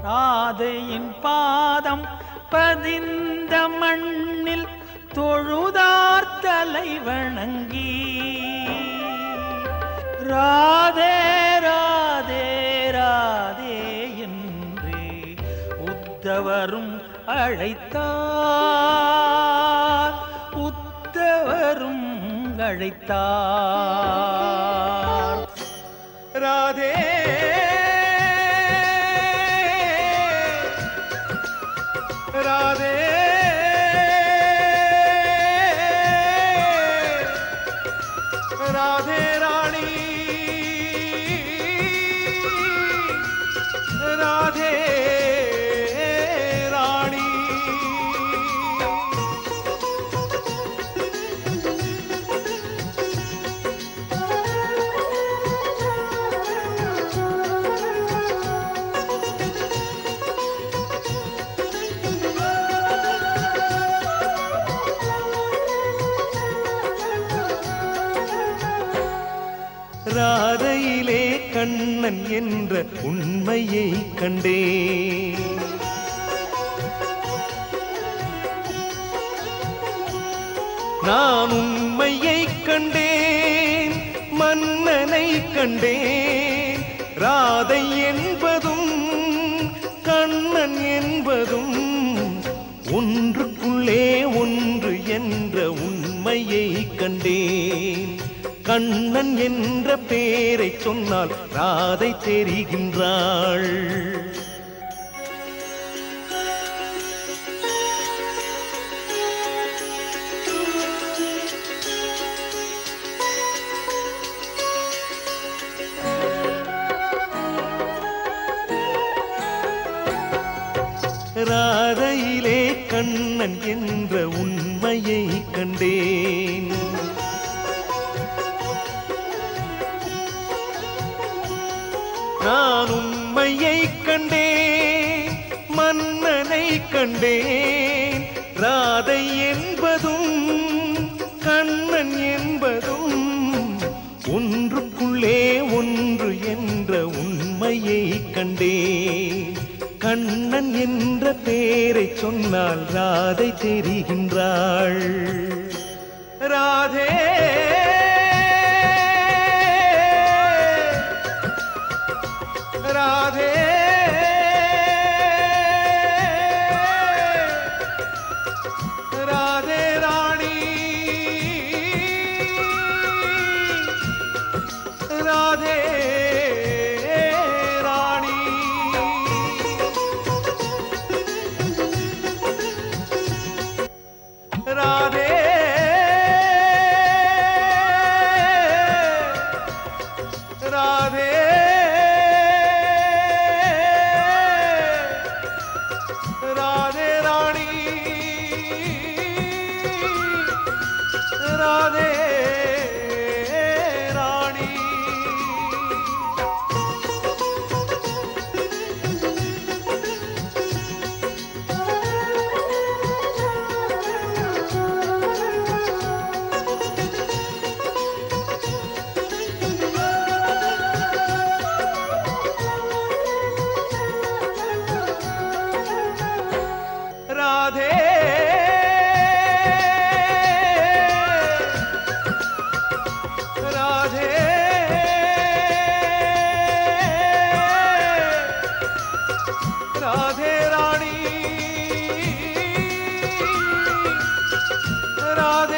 ராதையின் பாதம் பதிந்த மண்ணில் தொழுதார் தலை வணங்கி ராதே ராதே ராதே என்று உத்தவரும் அழைத்தார் உத்தவரும் அழைத்தார் ராதே ராதே ராதே ராணி ராதே ராணி ராதையிலே கண்ணன் என்ற உண்மையை கண்டே நான் உண்மையை கண்டேன் மன்னனை கண்டேன் ராதை என்பதும் கண்ணன் என்பதும் ஒன்றுக்குள்ளே ஒன்று என்ற உண்மையை கண்டேன் கண்ணன் என்ற பேரை சொன்னால் ராதை தெரிகின்றாள் ராதையிலே கண்ணன் என்ற உண்மையை கண்டேன் நான் உண்மையை கண்டேன் மன்னனை கண்டேன் ராதை என்பதும் கண்ணன் என்பதும் ஒன்றுக்குள்ளே ஒன்று என்ற உண்மையை கண்டேன் கண்ணன் என்ற பேரை சொன்னால் ராதை தெரிகின்றாள் ராதே ராதே ராதே ராணி ராதே ராணி ராதே ராதே ராதே ராணி ராதே ராணி ராதே ராதே ராதே ராணி ராதே